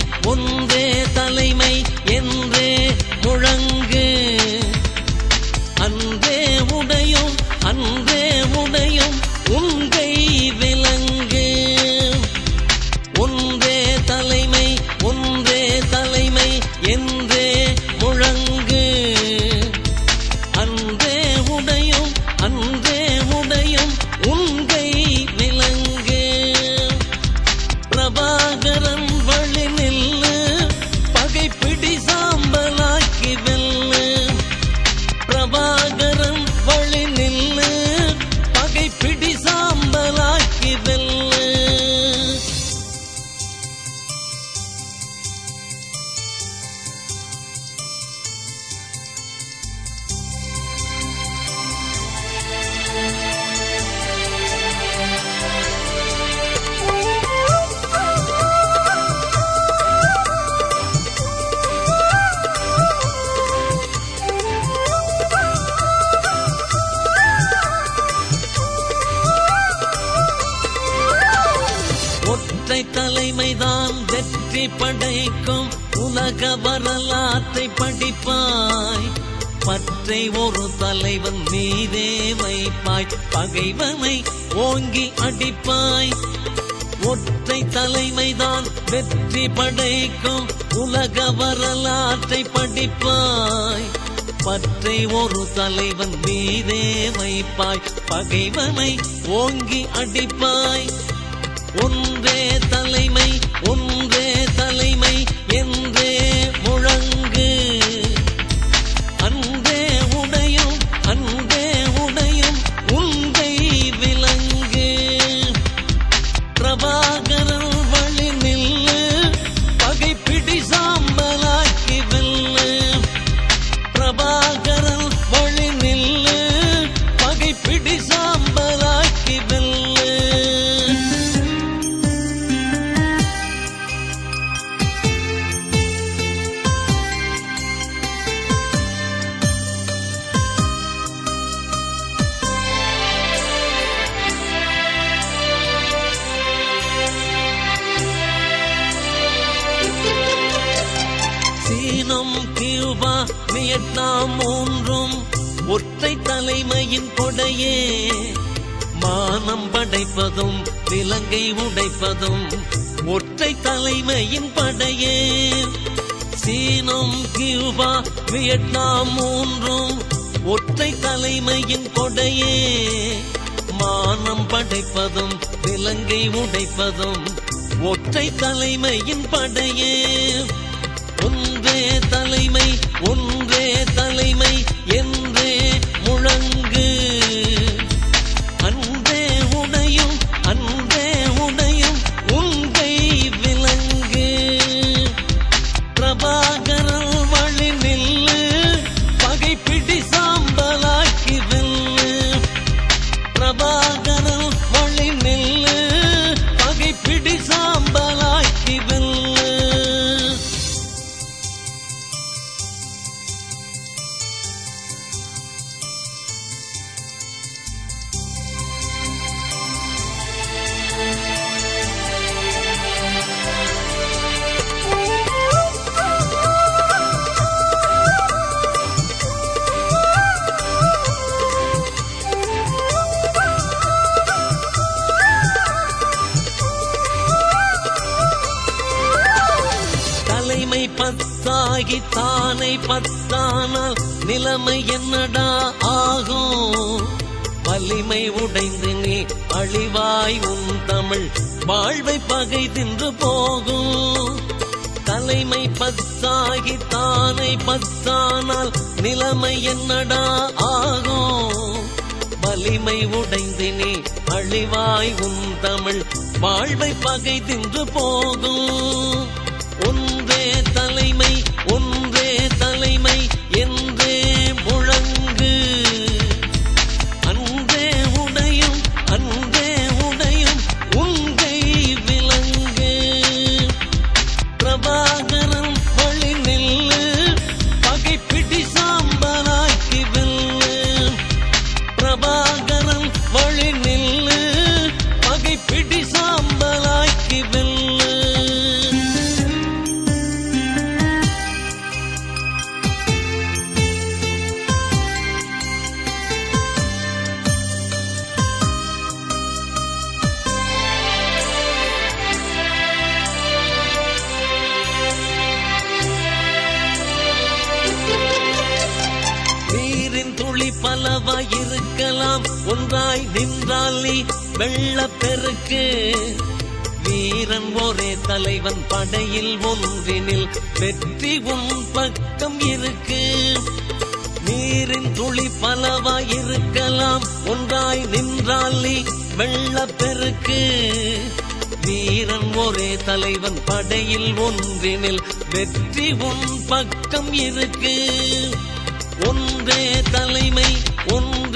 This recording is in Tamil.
ஒன்றே தலைமை என்றே முழங்கு அன்றே உடையும் அன்றே உடையும் உங்கை விலங்கு ஒன்றே தலைமை ஒன்றே தலைமை என்றே முழங்கு அன்றே உடையும் அன்றே உடையும் உங்கை விலங்கு பிரபாகரன் வழி நில்லு பகைப்பிடி சாம்பலாக்கி வெல்லு பிரபாகரன் வழி நில்லு பகைப்பிடி சாம்பலாக்கி வெல்லு ஒற்றை தலைமைதான் வெற்றி படைக்கும் உலக வரலாற்றை படிப்பாய் பற்றை ஒரு தலைவன் மீதே வைப்பாய் பகைவனை ஓங்கி அடிப்பாய் ஒற்றை தலைமைதான் வெற்றி படைக்கும் உலக வரலாற்றை படிப்பாய் பற்றை ஒரு தலைவன் மீதே வைப்பாய் பகைவனை ஓங்கி அடிப்பாய் ஒன்றே தலைமை ஒன்றே தலைமை என்றே முழங்கு அன்றே உடையும் அன்றே உடையும் உங்கை விலங்கு பிரபாகரன் வழி நில்லு பகைப்பிடி சாம்பலாக்கி வெல்லு பிரபாகரன் வழி நில்லு பகைப்பிடி சாம்பலாக்கி வெல்லு சீனம் கியூபா வியட்நாம் மூன்றும் ஒற்றை தலைமையின் கொடையே மானம் படைப்பதும் விலங்கை உடைப்பதும் ஒற்றை தலைமையின் படையே சீனம் கியூபா வியட்நாம் மூன்றும் ஒற்றை தலைமையின் கொடையே மானம் படைப்பதும் விலங்கை உடைப்பதும் ஒற்றை தலைமையின் படையே ஒன்றே தலைமை ஒன்றே தலைமை என்றே முழங்கு அன்றே உடையும் அன்றே உடையும் உங்கை விலங்கு பிரபாகரன் வழி நில்லு பகைப்பிடி சாம்பலாக்கி வெல்லு பிரபாகரன் வழி நில்லு பகைப்பிடி சாம்பலாக்கி வெல்லு தலைமை பத்தாகி தானை பத்தானால் நிலைமை என்னடா ஆகும் வலிமை உடைந்து நீ அழிவாய் உன் தமிழ் வாழ்வை பகை தின்று போகும் தலைமை பத்தாகி தானை பத்தானால் நிலைமை என்னடா ஆகும் வலிமை உடைந்து நீ அழிவாய் உன் தமிழ் வாழ்வை பகை தின்று போகும் ஒன்றே தலைமை ஒன்றே தலைமை என்றே முழங்கு அன்றே உடையும் அன்றே உடையும் உங்கை விலங்கு பிரபாகரன் வழி நில்லு பகைப்பிடி சாம்பலாக்கி வெல்லு பிரபாகரன் வழி நில்லு பகைப்பிடி சாம்பலாக்கி வெல்லு இருக்கலாம் ஒன்றாய் நின்றால் நீ வெள்ளப்பெருக்கு வீரன் ஒரே தலைவன் படையில் ஒன்றினில் வெற்றி உன் பக்கம் இருக்கு நீரின் துளி பலவாய் இருக்கலாம் ஒன்றாய் நின்றால் நீ வெள்ளப்பெருக்கு வீரன் ஒரே தலைவன் படையில் ஒன்றினில் வெற்றி உன் பக்கம் இருக்கு ஒன்றே தலைமை ஒன்றே